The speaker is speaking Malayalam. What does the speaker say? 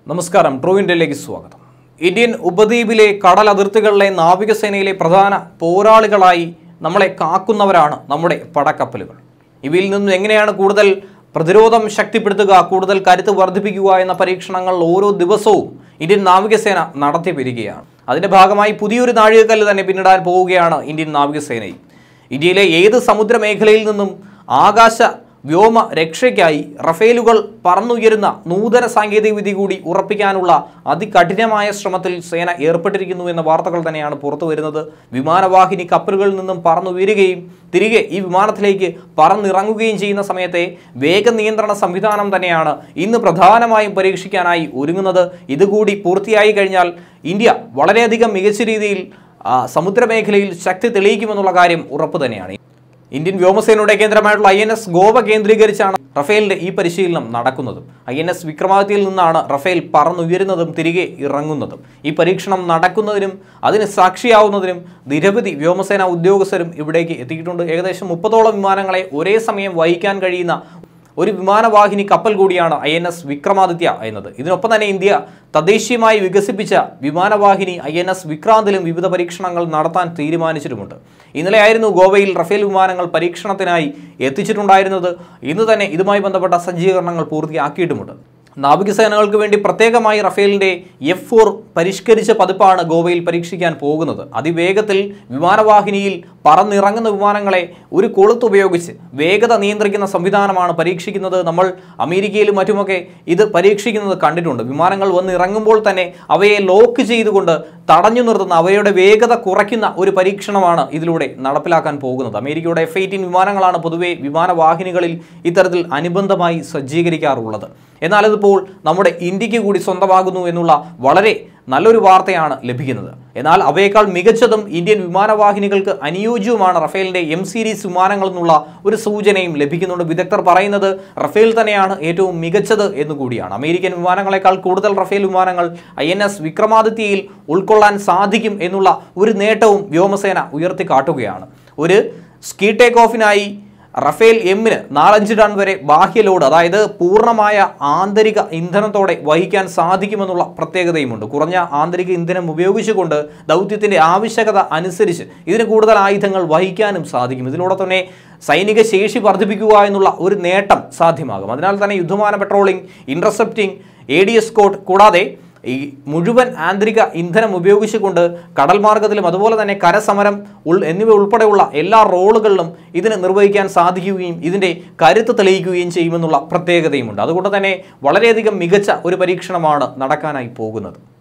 നമസ്കാരം ട്രൂ ഇന്ത്യയിലേക്ക് സ്വാഗതം ഇന്ത്യൻ ഉപദ്വീപിലെ കടൽ അതിർത്തികളിലെ നാവികസേനയിലെ പ്രധാന പോരാളികളായി നമ്മളെ കാക്കുന്നവരാണ് നമ്മുടെ പടക്കപ്പലുകൾ ഇവയിൽ നിന്നും എങ്ങനെയാണ് കൂടുതൽ പ്രതിരോധം ശക്തിപ്പെടുത്തുക കൂടുതൽ കരുത്ത് വർദ്ധിപ്പിക്കുക എന്ന പരീക്ഷണങ്ങൾ ഓരോ ദിവസവും ഇന്ത്യൻ നാവികസേന നടത്തി വരികയാണ് അതിന്റെ ഭാഗമായി പുതിയൊരു നാഴികക്കല്ല് തന്നെ പിന്നിടാൻ പോവുകയാണ് ഇന്ത്യൻ നാവികസേനയും ഇന്ത്യയിലെ ഏത് സമുദ്ര മേഖലയിൽ നിന്നും ആകാശ വ്യോമ രക്ഷയ്ക്കായി റഫേലുകൾ പറന്നുയരുന്ന നൂതന സാങ്കേതികവിദ്യ കൂടി ഉറപ്പിക്കാനുള്ള അതികഠിനമായ ശ്രമത്തിൽ സേന ഏർപ്പെട്ടിരിക്കുന്നു എന്ന വാർത്തകൾ തന്നെയാണ് പുറത്തു വരുന്നത് വിമാനവാഹിനി കപ്പലുകളിൽ നിന്നും പറന്നുയരുകയും തിരികെ ഈ വിമാനത്തിലേക്ക് പറന്നിറങ്ങുകയും ചെയ്യുന്ന സമയത്തെ വേഗ നിയന്ത്രണ സംവിധാനം തന്നെയാണ് ഇന്ന് പ്രധാനമായും പരീക്ഷിക്കാനായി ഒരുങ്ങുന്നത് ഇതുകൂടി പൂർത്തിയായി കഴിഞ്ഞാൽ ഇന്ത്യ വളരെയധികം മികച്ച രീതിയിൽ ആ, സമുദ്രമേഖലയിൽ ശക്തി തെളിയിക്കുമെന്നുള്ള കാര്യം ഉറപ്പ് തന്നെയാണ് ഇന്ത്യൻ വ്യോമസേനയുടെ കേന്ദ്രമായിട്ടുള്ള ഐ എൻ എസ് ഗോവ കേന്ദ്രീകരിച്ചാണ് റഫേലിന്റെ ഈ പരിശീലനം നടക്കുന്നതും ഐ എൻ എസ് വിക്രമാദിത്യയിൽ നിന്നാണ് റഫേൽ പറന്നുയരുന്നതും തിരികെ ഇറങ്ങുന്നതും ഈ പരീക്ഷണം നടക്കുന്നതിനും അതിന് സാക്ഷിയാവുന്നതിനും നിരവധി വ്യോമസേന ഉദ്യോഗസ്ഥരും ഇവിടേക്ക് എത്തിയിട്ടുണ്ട് ഏകദേശം മുപ്പതോളം വിമാനങ്ങളെ ഒരേ സമയം വഹിക്കാൻ കഴിയുന്ന ഒരു വിമാനവാഹിനി കപ്പൽ കൂടിയാണ് ഐ എൻ എസ് വിക്രമാദിത്യ എന്നത് ഇതിനൊപ്പം തന്നെ ഇന്ത്യ തദ്ദേശീയമായി വികസിപ്പിച്ച വിമാനവാഹിനി ഐ എൻ എസ് വിക്രാന്തിലും വിവിധ പരീക്ഷണങ്ങൾ നടത്താൻ തീരുമാനിച്ചിട്ടുമുണ്ട് ഇന്നലെയായിരുന്നു ഗോവയിൽ റഫേൽ വിമാനങ്ങൾ പരീക്ഷണത്തിനായി എത്തിച്ചിട്ടുണ്ടായിരുന്നത് ഇന്ന് തന്നെ ഇതുമായി ബന്ധപ്പെട്ട സജ്ജീകരണങ്ങൾ പൂർത്തിയാക്കിയിട്ടുമുണ്ട് നാവികസേനകൾക്ക് വേണ്ടി പ്രത്യേകമായി റഫേലിന്റെ എഫ് ഫോർ പരിഷ്കരിച്ച പതിപ്പാണ് ഗോവയിൽ പരീക്ഷിക്കാൻ പോകുന്നത് അതിവേഗത്തിൽ വിമാനവാഹിനിയിൽ പറന്നിറങ്ങുന്ന വിമാനങ്ങളെ ഒരു കൊളുത്ത് ഉപയോഗിച്ച് വേഗത നിയന്ത്രിക്കുന്ന സംവിധാനമാണ് പരീക്ഷിക്കുന്നത് നമ്മൾ അമേരിക്കയിലും മറ്റുമൊക്കെ ഇത് പരീക്ഷിക്കുന്നത് കണ്ടിട്ടുണ്ട് വിമാനങ്ങൾ വന്ന് ഇറങ്ങുമ്പോൾ തന്നെ അവയെ ലോക്ക് ചെയ്തുകൊണ്ട് തടഞ്ഞു നിർത്തുന്ന അവയുടെ വേഗത കുറയ്ക്കുന്ന ഒരു പരീക്ഷണമാണ് ഇതിലൂടെ നടപ്പിലാക്കാൻ പോകുന്നത് അമേരിക്കയുടെ എഫ് എയ്റ്റീൻ വിമാനങ്ങളാണ് പൊതുവെ വിമാനവാഹിനികളിൽ ഇത്തരത്തിൽ അനുബന്ധമായി സജ്ജീകരിക്കാറുള്ളത് എന്നാൽ അതിപ്പോൾ നമ്മുടെ ഇന്ത്യക്ക് കൂടി സ്വന്തമാകുന്നു എന്നുള്ള വളരെ നല്ലൊരു വാർത്തയാണ് ലഭിക്കുന്നത് എന്നാൽ അവയേക്കാൾ മികച്ചതും ഇന്ത്യൻ വിമാനവാഹിനികൾക്ക് അനുയോജ്യവുമാണ് റഫേലിന്റെ എം സീരീസ് വിമാനങ്ങൾ എന്നുള്ള ഒരു സൂചനയും ലഭിക്കുന്നുണ്ട് വിദഗ്ധർ പറയുന്നത് റഫേൽ തന്നെയാണ് ഏറ്റവും മികച്ചത് എന്നുകൂടിയാണ് അമേരിക്കൻ വിമാനങ്ങളെക്കാൾ കൂടുതൽ റഫേൽ വിമാനങ്ങൾ ഐ എൻ എസ് വിക്രമാദിത്യയിൽ ഉൾക്കൊള്ളാൻ സാധിക്കും എന്നുള്ള ഒരു നേട്ടവും വ്യോമസേന ഉയർത്തിക്കാട്ടുകയാണ് ഒരു സ്കീ ടേക്ക് ഓഫിനായി റഫേൽ എമ്മിന് നാലഞ്ച് ടൺ വരെ ബാഹ്യ ലോഡ് അതായത് പൂർണ്ണമായ ആന്തരിക ഇന്ധനത്തോടെ വഹിക്കാൻ സാധിക്കുമെന്നുള്ള പ്രത്യേകതയുമുണ്ട് കുറഞ്ഞ ആന്തരിക ഇന്ധനം ഉപയോഗിച്ചുകൊണ്ട് ദൗത്യത്തിന്റെ ആവശ്യകത അനുസരിച്ച് ഇതിന് കൂടുതൽ ആയുധങ്ങൾ വഹിക്കാനും സാധിക്കും ഇതിലൂടെ തന്നെ സൈനിക ശേഷി വർദ്ധിപ്പിക്കുക എന്നുള്ള ഒരു നേട്ടം സാധ്യമാകും അതിനാൽ തന്നെ യുദ്ധമാന patrolling intercepting A D S code കൂടാതെ ഈ മുഴുവൻ ആന്തരിക ഇന്ധനം ഉപയോഗിച്ചുകൊണ്ട് കടൽ മാർഗത്തിലും അതുപോലെ തന്നെ കരസമരം ഉൾ എന്നിവ ഉൾപ്പെടെയുള്ള എല്ലാ റോളുകളിലും ഇതിന് നിർവഹിക്കാൻ സാധിക്കുകയും ഇതിൻ്റെ കരുത്ത് തെളിയിക്കുകയും ചെയ്യുമെന്നുള്ള പ്രത്യേകതയുമുണ്ട് അതുകൊണ്ട് തന്നെ വളരെയധികം മികച്ച ഒരു പരീക്ഷണമാണ് നടക്കാനായി പോകുന്നത്